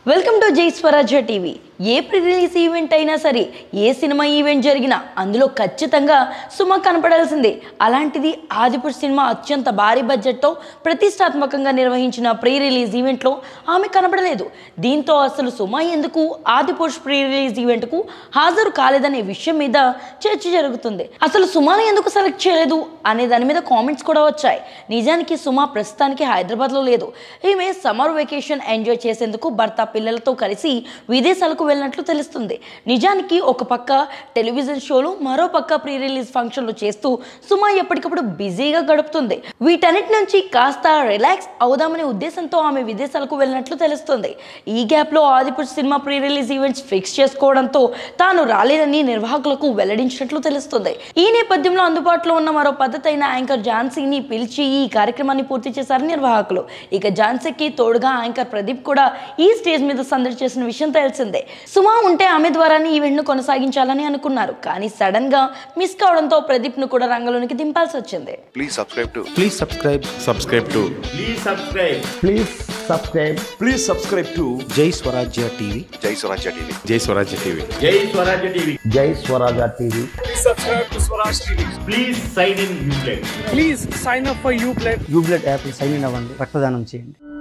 Welcome to Jai Swarajya TV ఏ pre release event అయినా సరే ఏ సినిమా ఈవెంట్ జరిగినా అందులో ఖచ్చితంగా సుమ కనపడాల్సిందే అలాంటిది ఆదిపురుష్ సినిమా అత్యంత భారీ బడ్జెట్తో ప్రతిష్టాత్మకంగా నిర్వహించిన ప్రీ రిలీజ్ ఈవెంట్లో ఆమె కనపడలేదు దీంతో అసలు సుమ ఎందుకు ఆదిపురుష్ ప్రీ రిలీజ్ ఈవెంట్కు హాజరు కాలేదనే విషయం మీద చర్చ జరుగుతుంది అసలు సుమాను ఎందుకు సెలెక్ట్ చేయలేదు అనే దాని మీద కామెంట్స్ కూడా వచ్చాయి నిజానికి సుమ ప్రస్తుతానికి హైదరాబాద్లో లేదు ఈమె సమ్మర్ వెకేషన్ ఎంజాయ్ చేసేందుకు భర్త పిల్లలతో కలిసి విదేశాలకు వెళ్ళినట్లు తెలుస్తుంది నిజానికి ఒక పక్క టెలివిజన్ షోలు మరో పక్క ప్రీ రిలీజ్ ఫంక్షన్లు చేస్తూ సుమ ఎప్పటికప్పుడు బిజీగా గడుపుతుంది వీటన్నిటి నుంచి కాస్త రిలాక్స్ అవుదామనే ఉద్దేశంతో ఆమె విదేశాలకు వెళ్ళినట్లు తెలుస్తుంది ఈ గ్యాప్లో ఆదిపురుష్ సినిమా ప్రీ రిలీజ్ ఈవెంట్స్ ఫిక్స్ చేసుకోవడంతో తాను రాలేదని నిర్వాహకులకు వెల్లడించినట్లు తెలుస్తుంది ఈ నేపథ్యంలో అందుబాటులో ఉన్న మరో పద్ధతి అయిన యాంకర్ ఝాన్సీని పిలిచి ఈ కార్యక్రమాన్ని పూర్తి చేశారు నిర్వాహకులు ఇక ఝాన్సీకి తోడుగా యాంకర్ ప్రదీప్ కూడా ఈ స్టేజ్ మీద సందడి చేసిన విషయం తెలిసిందే సుమా ఉంటే ఆమె ద్వారానే ఈవెంట్ ను కొనసాగించాలని అనుకున్నారు కానీ సడన్ గా మిస్ కావడంతో ప్రదీప్ ను కూడా రంగంలోనికి దింపాల్సి వచ్చింది Please subscribe to Please subscribe. Subscribe to Please subscribe. Please subscribe. Please subscribe to Jai Swarajya TV. Jai Swarajya TV. Jai Swarajya TV. Jai Swarajya TV. Jai Swaraja TV. Please sign in Uplay. Please sign up for Uplay యూబ్లెట్ app sign in అవ్వండి రక్తదానం చేయండి